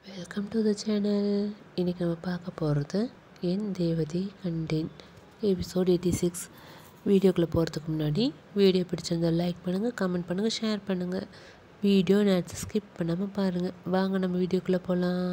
welcome to the channel இன்றைக்கி நம்ம பார்க்க போகிறது என் தேவதை கண்டேன் எபிசோட் எயிட்டி சிக்ஸ் வீடியோக்குள்ளே போகிறதுக்கு முன்னாடி வீடியோ பிடிச்சிருந்தா லைக் பண்ணுங்கள் கமெண்ட் பண்ணுங்கள் ஷேர் பண்ணுங்கள் வீடியோ நேரத்தை ஸ்கிப் பண்ணாமல் பாருங்கள் வாங்க நம்ம வீடியோக்குள்ளே போகலாம்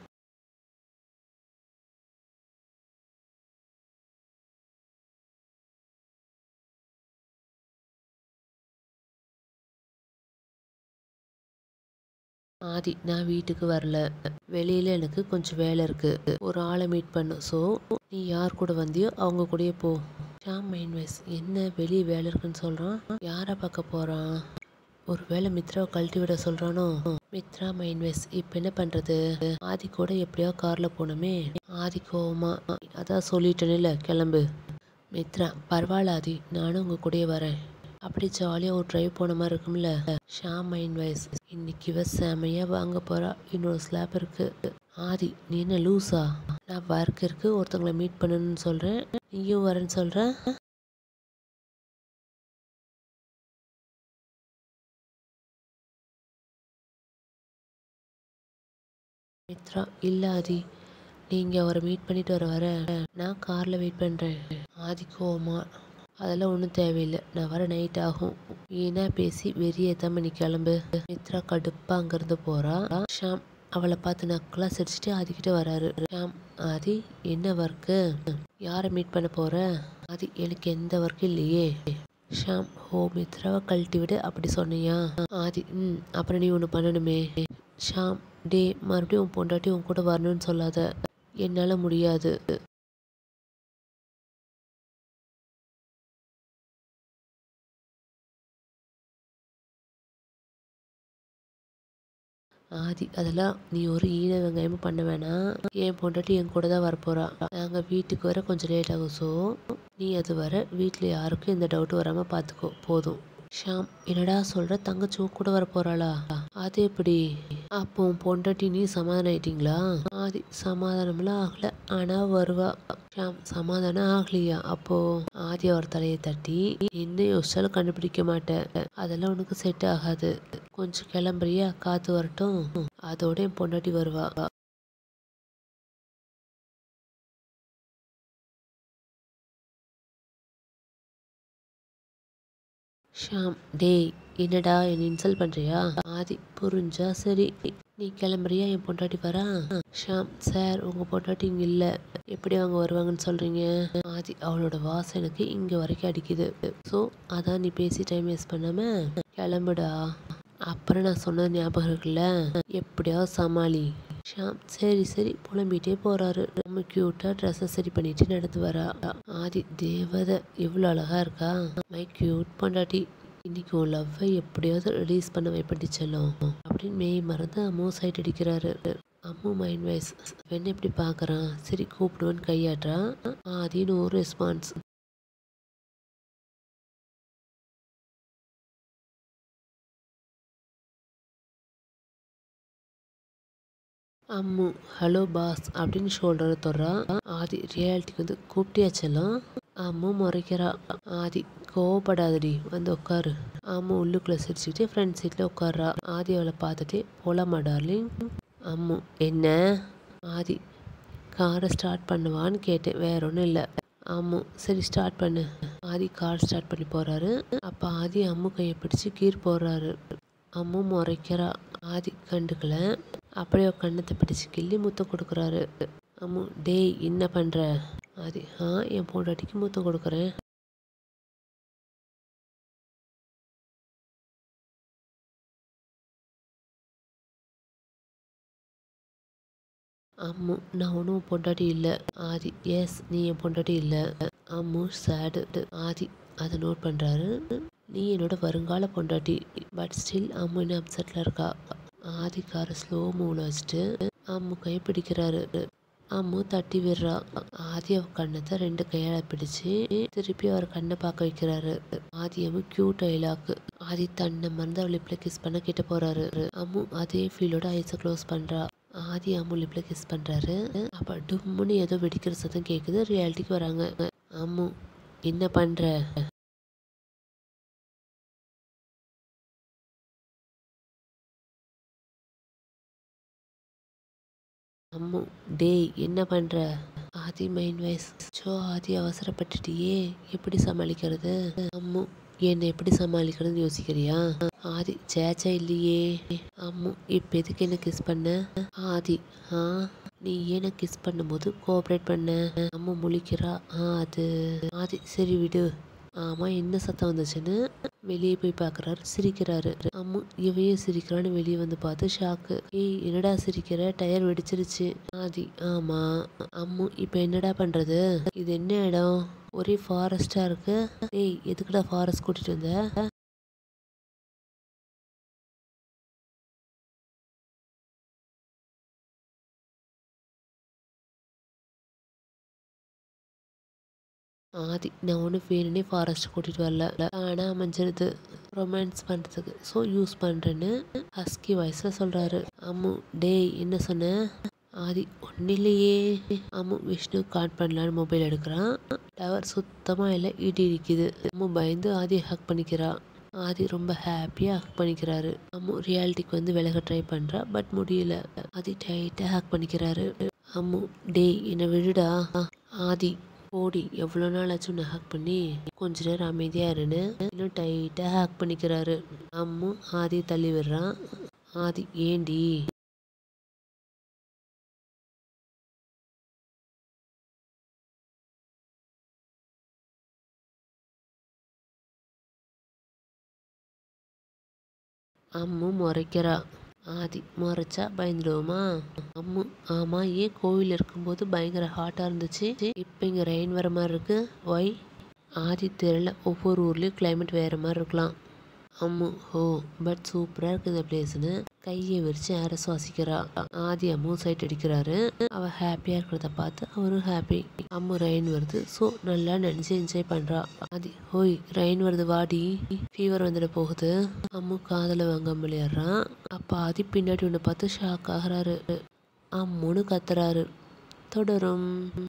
ஆதி நான் வீட்டுக்கு வரல வெளியில் எனக்கு கொஞ்சம் வேலை இருக்குது ஒரு ஆளை மீட் பண்ணும் ஸோ நீ யார் கூட வந்தியோ அவங்க கூடயே போ ஷாம் மைண்ட் வைஸ் என்ன வெளியே வேலை இருக்குன்னு சொல்கிறான் யாரை பார்க்க போகிறான் ஒரு வேளை மித்ராவை கழட்டி விட சொல்கிறானோ மித்ரா மைண்ட் வைஸ் இப்போ என்ன பண்ணுறது ஆதி கூட எப்படியோ காரில் போனோமே ஆதி கோவமா அதான் சொல்லிட்டேனில்ல கிளம்பு மித்ரா பரவாயில்ல ஆதி நானும் உங்கள் கூடயே வரேன் அப்படி ஜாலியாக ஒரு ட்ரைவ் போன மாதிரி இருக்கும்ல ஷாம் மைண்ட் வைஸ் இன்னைக்கு இவ செமையாக வாங்க போகிறா இன்னொரு ஸ்லாப் இருக்கு ஆதி நீ என்ன லூஸா நான் ஒர்க் இருக்கு ஒருத்தவங்களை மீட் பண்ணணும்னு சொல்கிறேன் நீயும் வரேன்னு சொல்கிற மித்ரா இல்லை ஆதி நீங்கள் அவரை மீட் பண்ணிட்டு வர வர நான் காரில் வெயிட் பண்ணுறேன் ஆதி கோவமா அதெல்லாம் ஒன்றும் தேவையில்லை நான் வர நைட் ஆகும் வீணா பேசி வெறியேத்தாம நீ கிளம்பு மித்ரா கடுப்பா அங்கேருந்து போகிறா ஷாம் அவளை பார்த்து நக்கலாக சிரிச்சிட்டு ஆதிக்கிட்ட வராரு ஷாம் ஆதி என்ன ஒர்க்கு யாரை மீட் பண்ண போகிற ஆதி எனக்கு எந்த ஒர்க்கும் இல்லையே ஷாம் ஓ மித்ராவை கழட்டி விடு அப்படி சொன்னியா ஆதி ம் அப்புறம் நீ ஒன்று பண்ணணுமே ஷாம் டே மறுபடியும் உன் பொண்டாட்டி உன் கூட வரணும்னு சொல்லாத என்னால் முடியாது ஆதி அதெல்லாம் நீ ஒரு ஈன வெங்காயமும் பண்ண வேணாம் என் பொண்டாட்டி என் கூட தான் வரப்போறா நாங்கள் வீட்டுக்கு வர கொஞ்சம் லேட் ஆகும் ஸோ நீ அது வர வீட்டில் யாருக்கும் எந்த டவுட்டும் வராமல் பார்த்துக்கோ போதும் ஷாம் என்னடா சொல்ற தங்கச்சி உன் கூட வர போறாளா அது எப்படி அப்போ உன் பொண்டாட்டி நீ சமாதானம் ஆயிட்டீங்களா ஆதி சமாதானம்லாம் ஆகல ஆனா வருவா ஷாம் சமாதானம் ஆகலையா அப்போ ஆதி அவர் தலையை தட்டி என்ன யோசிச்சாலும் கண்டுபிடிக்க மாட்டேன் அதெல்லாம் உனக்கு செட் ஆகாது கொஞ்சம் கிளம்புறியா காத்து வரட்டும் அதோட என் பொண்டாட்டி வருவா ஷாம் டேய் என்னடா என்ன இன்சல்ட் பண்றியா ஆதி புரிஞ்சா சரி நீ கிளம்புறியா என் பொண்டாட்டி வரா ஷாம் சார் உங்க பொண்டாட்டி இங்க இல்ல எப்படி அவங்க வருவாங்கன்னு சொல்றீங்க ஆதி அவளோட வாசம் எனக்கு இங்க வரைக்கும் அடிக்குது ஸோ அதான் நீ பேசி டைம் வேஸ்ட் பண்ணாம கிளம்புடா அப்புறம் நான் சொன்னது ஞாபகம் இருக்குல்ல எப்படியாவது சமாளி ஷாம் சரி சரி புலம்பிட்டே போறாரு ரொம்ப கியூட்டா ட்ரெஸ்ஸை சரி பண்ணிட்டு நடந்து வரா ஆதி தேவதை இவ்வளோ அழகா இருக்கா மை கியூட் பொண்டாட்டி இன்னைக்கு உன் லவ்வை எப்படியாவது ரிலீஸ் பண்ண வைப்பட்டி செல்லும் அப்படின்னு மெய் மறந்து அம்மு சைட் அடிக்கிறாரு அம்மு மைண்ட் வைஸ் வெண்ண எப்படி பார்க்கறான் சரி கூப்பிடுவேன்னு கையாட்டுறான் ஆதின்னு ஒரு ரெஸ்பான்ஸ் அம்மு ஹலோ பாஸ் அப்படின்னு ஷோல்டரை தொடுறா ஆதி ரியாலிட்டிக்கு வந்து கூப்பிட்டியாச்செல்லாம் அம்மு முறைக்கிறா ஆதி கோவப்படாதடி வந்து உட்காரு அம்மு உள்ளுக்குள்ள சிரிச்சுக்கிட்டே ஃப்ரண்ட் சீட்ல உட்கார்றா ஆதி அவளை பார்த்துட்டே போலாமா டார்லிங் அம்மு என்ன ஆதி காரை ஸ்டார்ட் பண்ணுவான்னு கேட்டேன் வேற ஒன்றும் இல்லை அம்மு சரி ஸ்டார்ட் பண்ணு ஆதி கார் ஸ்டார்ட் பண்ணி போறாரு அப்போ ஆதி அம்மு கையை பிடிச்சு கீர் போடுறாரு அம்மு முறைக்கிறா ஆதி கண்டுக்கல அப்படியே கண்ணத்தை பிடிச்சு கிள்ளி முத்தம் கொடுக்குறாரு அம்மு டேய் என்ன பண்ற ஆதி ஆ என் பொண்டாட்டிக்கு முத்தம் கொடுக்குறேன் அம்மு நான் ஒன்றும் பொண்டாட்டி இல்லை ஆதி எஸ் நீ என் பொண்டாட்டி இல்லை அம்மு சேடு ஆதி அதை நோட் பண்ணுறாரு நீ என்னோட வருங்கால பொண்டாட்டி பட் ஸ்டில் அம்மு இன்னும் அப்செட்டில் இருக்கா ஆதி காரை ஸ்லோ மூவில் வச்சுட்டு அம்மு கை பிடிக்கிறாரு அம்மு தட்டி விடுறா ஆதி அவ கண்ணத்தை ரெண்டு கையால பிடிச்சு திருப்பி அவர் கண்ணை பார்க்க வைக்கிறாரு ஆதி அம்மு கியூட் டைலாக் ஆதி தன்னை மறந்து அவள் லிப்ல கிஸ் பண்ண கிட்ட போறாரு அம்மு அதே ஃபீலோட ஐஸை க்ளோஸ் பண்றா ஆதி அம்மு லிப்ல கிஸ் பண்றாரு அப்ப டும்முன்னு ஏதோ வெடிக்கிற சத்தம் கேக்குது ரியாலிட்டிக்கு வராங்க அம்மு என்ன பண்ற அம்மு டேய் என்ன பண்ற Aadhi mind wise so Aadhi அவசரப்பட்டுட்டியே எப்படி சமாளிக்கிறது அம்மு என்னை எப்படி சமாளிக்கிறதுன்னு யோசிக்கிறியா ஆதி சேச்சா இல்லையே அம்மு இப்போ எதுக்கு என்ன கிஸ் பண்ண ஆதி ஆ நீ ஏன கிஸ் பண்ணும்போது கோஆப்ரேட் பண்ண அம்மு முழிக்கிறா ஆ அது ஆதி சரி விடு ஆமா என்ன சத்தம் வந்துச்சுன்னு வெளியே போய் பார்க்கறாரு சிரிக்கிறாரு அம்மு இவையும் சிரிக்கிறான்னு வெளியே வந்து பார்த்து ஷாக்கு ஏய் என்னடா சிரிக்கிற டயர் வெடிச்சிருச்சு ஆதி ஆமா அம்மு இப்போ என்னடா பண்றது இது என்ன இடம் ஒரே ஃபாரஸ்டா இருக்கு ஏய் எதுக்குடா ஃபாரஸ்ட் கூட்டிட்டு வந்த ஆதி நான் ஒன்றும் வேணுனே ஃபாரஸ்ட் கூட்டிகிட்டு வரல ஆனால் அமைஞ்சிருது ரொமான்ஸ் பண்ணுறதுக்கு ஸோ யூஸ் பண்ணுறேன்னு ஹஸ்கி வாய்ஸில் சொல்கிறாரு அம்மு டேய் என்ன சொன்ன ஆதி ஒன்றும் இல்லையே அம்மு விஷ்ணு கால் பண்ணலான்னு மொபைல் எடுக்கிறான் டவர் சுத்தமாக இல்லை இடி இடிக்குது அம்மு பயந்து ஆதி ஹக் பண்ணிக்கிறா ஆதி ரொம்ப ஹாப்பியாக ஹக் பண்ணிக்கிறாரு அம்மு ரியாலிட்டிக்கு வந்து விலக ட்ரை பண்ணுறா பட் முடியல ஆதி டைட்டாக ஹக் பண்ணிக்கிறாரு அம்மு டேய் என்னை விடுடா ஆதி போடி எவ்வளோ நாள் ஆச்சு உன்னை ஹேக் பண்ணி கொஞ்ச நேரம் அமைதியாக இருன்னு இன்னும் டைட்டாக ஹேக் பண்ணிக்கிறாரு அம்மு ஆதி தள்ளி விடுறான் ஆதி ஏண்டி அம்மு முறைக்கிறா ஆதி முறைச்சா பயந்துடுவோமா அம்மு ஆமா ஏன் கோவில் இருக்கும்போது பயங்கர ஹாட்டா இருந்துச்சு இப்போ இங்க ரெயின் வர மாதிரி இருக்கு ஒய் ஆதி தெரியல ஒவ்வொரு ஊர்லயும் climate வேற மாதிரி இருக்கலாம் அம்மு ஹோ பட் சூப்பரா இருக்கு இந்த பிளேஸ்னு கையை விரிச்சு யார சுவாசிக்கிறா ஆதி அம்மு சைட் அடிக்கிறாரு அவ ஹாப்பியா இருக்கிறத பார்த்து அவரும் ஹாப்பி அம்மு ரெயின் வருது ஸோ நல்லா நினைச்சு என்ஜாய் பண்றா ஆதி ஹோய் ரெயின் வருது வாடி ஃபீவர் வந்துட போகுது அம்மு காதல வாங்க விளையாடுறான் அப்ப ஆதி பின்னாடி ஒன்று பார்த்து ஷாக் ஆகுறாரு அம்முன்னு கத்துறாரு தொடரும்